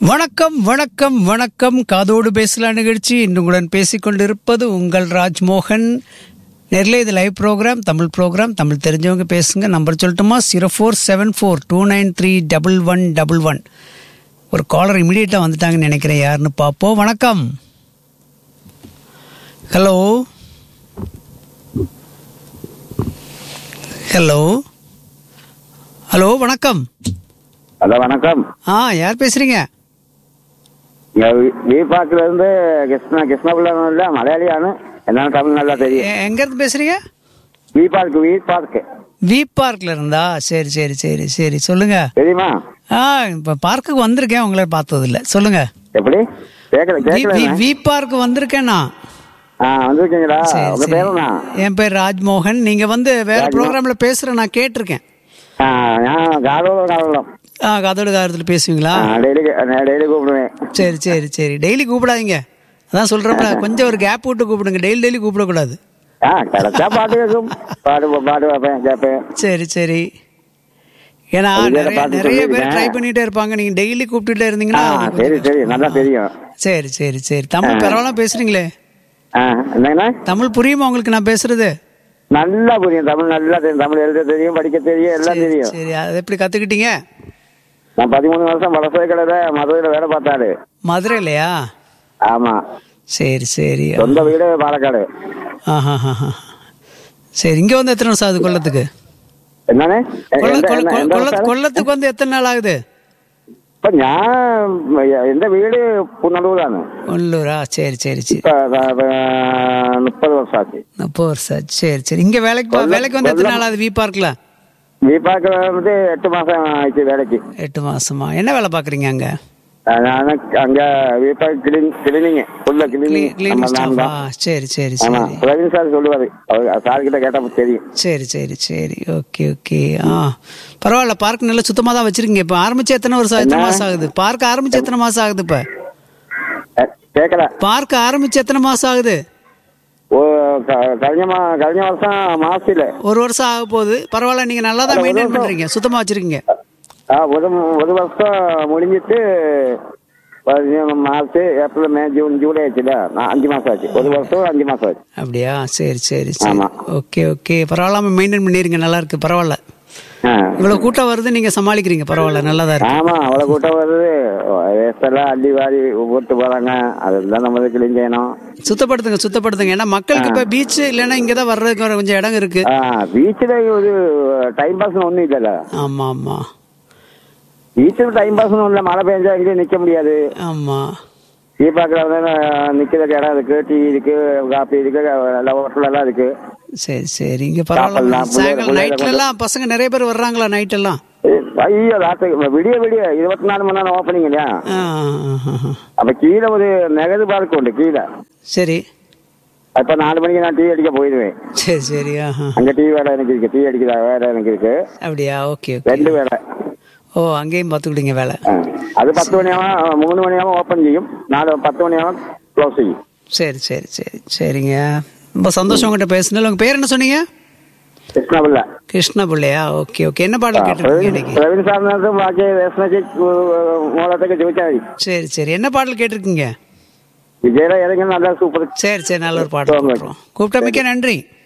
வணக்கம் வணக்கம் வணக்கம் காதோடு பேசலாம் நிகழ்ச்சி இன்றுடன் பேசிக்கொண்டிருப்பது உங்கள் ராஜ்மோகன் நேரில் இது live program Tamil program Tamil தெரிஞ்சவங்க பேசுங்க நம்பர் சொல்லட்டுமா zero four seven four two nine three double one double one ஒரு காலர் இமீடியட்டாக வந்துட்டாங்கன்னு நினைக்கிறேன் யாருன்னு பார்ப்போம் வணக்கம் ஹலோ ஹலோ ஹலோ வணக்கம் ஹலோ வணக்கம் ஆ யார் பேசுறீங்க இங்க வீப்பாக்குல இருந்து கிருஷ்ணா கிருஷ்ணபிள்ளை இல்ல மலையாளியானு என்னன்னு தமிழ் நல்லா தெரியும் எ- எங்க இருந்து பேசுறீங்க V park V park V பார்க்ல இருந்தா சரி சரி சரி சரி சொல்லுங்க தெரியுமா ஆ இப்ப பார்க்குக்கு வந்திருக்கேன் உங்களை பார்த்தது இல்ல சொல்லுங்க எப்படி கேட்கல வி- வி- கேட்கல வி பார்க் வந்திருக்கேன் நான் ஆ வந்திருக்கீங்களா சரி, உங்க சரி. பேருண்ணா என் பேர் ராஜ்மோகன் நீங்க வந்து வேற ராஜ்மோ- ப்ரோக்ராம்ல பேசுற நான் கேட்டிருக்கேன் ஆ நான் காதோட காதலம் ஆ கதோட காலத்தில் பேசுவீங்களா டெய்லி நான் டெய்லி கூப்பிடுவேன் சரி சரி சரி டெய்லி கூப்பிடாதீங்க அதான் சொல்றப்பல கொஞ்சம் ஒரு கேப் விட்டு கூப்பிடுங்க டெய்லி டெய்லி கூப்பிடக்கூடாது ஆ கிடைச்சா பாட்டு கேட்கும் பாட்டு பாட்டு வைப்பேன் கேட்பேன் சரி சரி ஏன்னா அதுக்கு நிறைய பார்த்து நிறைய பேர் சொல்லிருக்கேன். ட்ரை பண்ணிட்டே இருப்பாங்க நீங்க டெய்லி கூப்பிட்டுட்டே ஆ இருந்தீங்கன்னா அவங்க சரி கொஞ்சம் சரி நல்லா தெரியும் சரி சரி சரி தமிழ் பரவாயில்ல பேசுறீங்களே ஆ என்னங்கண்ணா தமிழ் புரியுமா உங்களுக்கு நான் பேசுறது நல்லா புரியும் தமிழ் நல்லா தெரியும் தமிழ் எழுத தெரியும் படிக்க தெரியும் எல்லாம் சரி, தெரியும் சரி அதை எப்படி கத்துக்கிட்டீங்க நான் பதிமூணு வருஷம் வலசை கடையில மதுரையில வேலை பார்த்தாரு மதுரையிலையா ஆமா சரி சரி சொந்த வீடு பாலக்காடு ஆஹா ஆஹா. சரி இங்க வந்து எத்தனை வருஷம் ஆகுது கொல்லத்துக்கு என்னன்னு கொல்ல எந்த- கொல்ல- எந்த- எந்த கொல்ல- வருஷம்? கொல்லத்துக்கு வந்து எத்தனை நாள் ஆகுது இப்ப ഞാൻ എന്റെ വീട് പുനലൂരാണ് உள்ளூரா சரி சரி சரி ഇപ്പൊ മുപ്പത് വർഷമാക്കി முப்பது வருஷம் ஆச்சு. சரி சரி இங்க வேலைக்கு போ- வேலைக்கு வந்து எத்தனை நாள் ஆகுது வி பார்க்ல വീപ്പാക്ക് വന്നിട്ട് എട്ട് മാസം ആയിട്ട് വേലക്ക് எட்டு மாசமா என்ன வேலை பாக்குறீங்க அங்க ഞാൻ അങ്ക V park clean cleaning full cleaning cleaning ஸ்டாஃபா சரி சரி ஆமா சரி பிரவீன் சார் சொல்லுவாரு அவர் சார் கிட்ட கேட்டா தெரியும் சரி சரி சரி ஓகே ஓகே ஆ பரவாயில்ல பார்க் நல்லா சுத்தமா தான் வச்சிருக்கீங்க இப்ப ஆரம்பிச்சு எத்தனை வருஷம் எத்தனை என்ன? மாசம் ஆகுது பார்க் ஆரம்பிச்சு எத்தனை மாசம் ஆகுது இப்ப എ- കേക്കല பார்க் ஆரம்பிச்சு எத்தனை மாசம் ஆகுது ഓ ക- കഴിഞ്ഞ മാ- കഴിഞ്ഞ വർഷം മാസത്തില് ஒரு வருஷம் ஆக போகுது பரவாயில்ல நீங்க நல்லா தான் ஒரு மெயின்டைன் வருஷம். பண்றீங்க சுத்தமா வச்சிருக்கீங்க ആ ഒരു ഒരു വർഷം മുടിഞ്ഞിട്ട് പതിനൊന്ന് March April May June July ആയിട്ടില്ല ആ, അഞ്ച് മാസം ആச்சு ഒരു വർഷവും അഞ്ച് മാസം ആச்சு அப்படியா சரி சரி சரி ஆமா. ஓகே ஓகே பரவாயில்லாம மெயின்டைன் பண்ணிருங்க நல்லா இருக்கு பரவாயில்ல ஆ. இவ்வளவு கூட்டம் வருது நீங்க சமாளிக்கிறீங்க பரவாயில்ல நல்லா தான் இருக்கு ஆமா அவ்வளோ கூட்டம் வருது வேஸ்டெல்லாம் அள்ளி வாரி போட்டு போறாங்க அதெல்லாம் நம்ம கிளீன் செய்யணும் சுத்தப்படுத்துங்க சுத்தப்படுத்துங்க ஏன்னா மக்களுக்கு இப்ப பீச் இல்லைன்னா இங்க தான் வர்றதுக்கு ஒரு கொஞ்சம் இடம் இருக்கு ആ ബീച്ചിൽ ഒരു ടൈം പാസിന് ഒന്നും ഇല്ലല്ലോ ஆமா ஆமா ബീച്ചിൽ ടൈം പാസിന് ഒന്നുമില്ല മഴ പെയ്ഞ്ചാ എങ്കിലും നിൽക്കാൻ முடியாது ஆமா ഈ பார்க்கல நிக்கிறதுக்கு இடம் இருக்கு டீ இருக்கு காப்பி இருக்கு எல்லா ஹோட்டல் எல்லாம் இருக்கு சரி சரி இங்க பரவாயில்ல சாப்பிடலாம், சாயங்காலம் பிள்ளைகளை நைட்ல எல்லாம் பசங்க நிறைய பேர் வர்றாங்களா நைட் எல்லாம் ஐயோ ராத்திரி விடிய விடிய இருபத்தி நாலு மணி நேரம் ஓப்பனிங் இல்லையா ஆ, ஆ, ஆ, ஆ. அப்ப கீழே ஒரு நெகது பார்க் உண்டு கீழே சரி அப்ப நாலு மணிக்கு நான் டீ அடிக்க போயிடுவேன் சரி சரி ஆஹா. அங்க டீ வேலை எனக்கு இருக்கு டீ அடிக்கிற வேலை எனக்கு இருக்கு அப்படியா ஓகே ஓகே ரெண்டு வேலை ஓ அங்கேயும் பார்த்துக்கிட்டீங்க வேலை ஆ. அது பத்து மணியாவும் மூணு மணியாவும் ஓப்பன் செய்யும் நாலு பத்து மணியாவும் க்ளோஸ் செய்யும் சரி சரி சரி சரிங்க ரொம்ப சந்தோஷம் உங்ககிட்ட பேசுனதுல உங்க பேர் என்ன சொன்னீங்க கிருஷ்ணபிள்ள கிருஷ்ண பிள்ளையா ஓகே ஓகே என்ன பாடல் கேட்டிருக்கீங்க இன்னைக்கு പ്രവീൺ സാറിനകത്ത് ബാക്കി രേഷനക്ക് മോളത്തൊക്കെ ചോദിച്ചാൽ മതി சரி சரி என்ன பாடல் கேட்டிருக்கீங்க വിജയുടെ ഏതെങ്കിലും നല്ല സൂപ്പർ சரி சரி நல்ல ஒரு பாடல் கூப்பிட்டோம் கூப்பிட்ட மிக்க நன்றி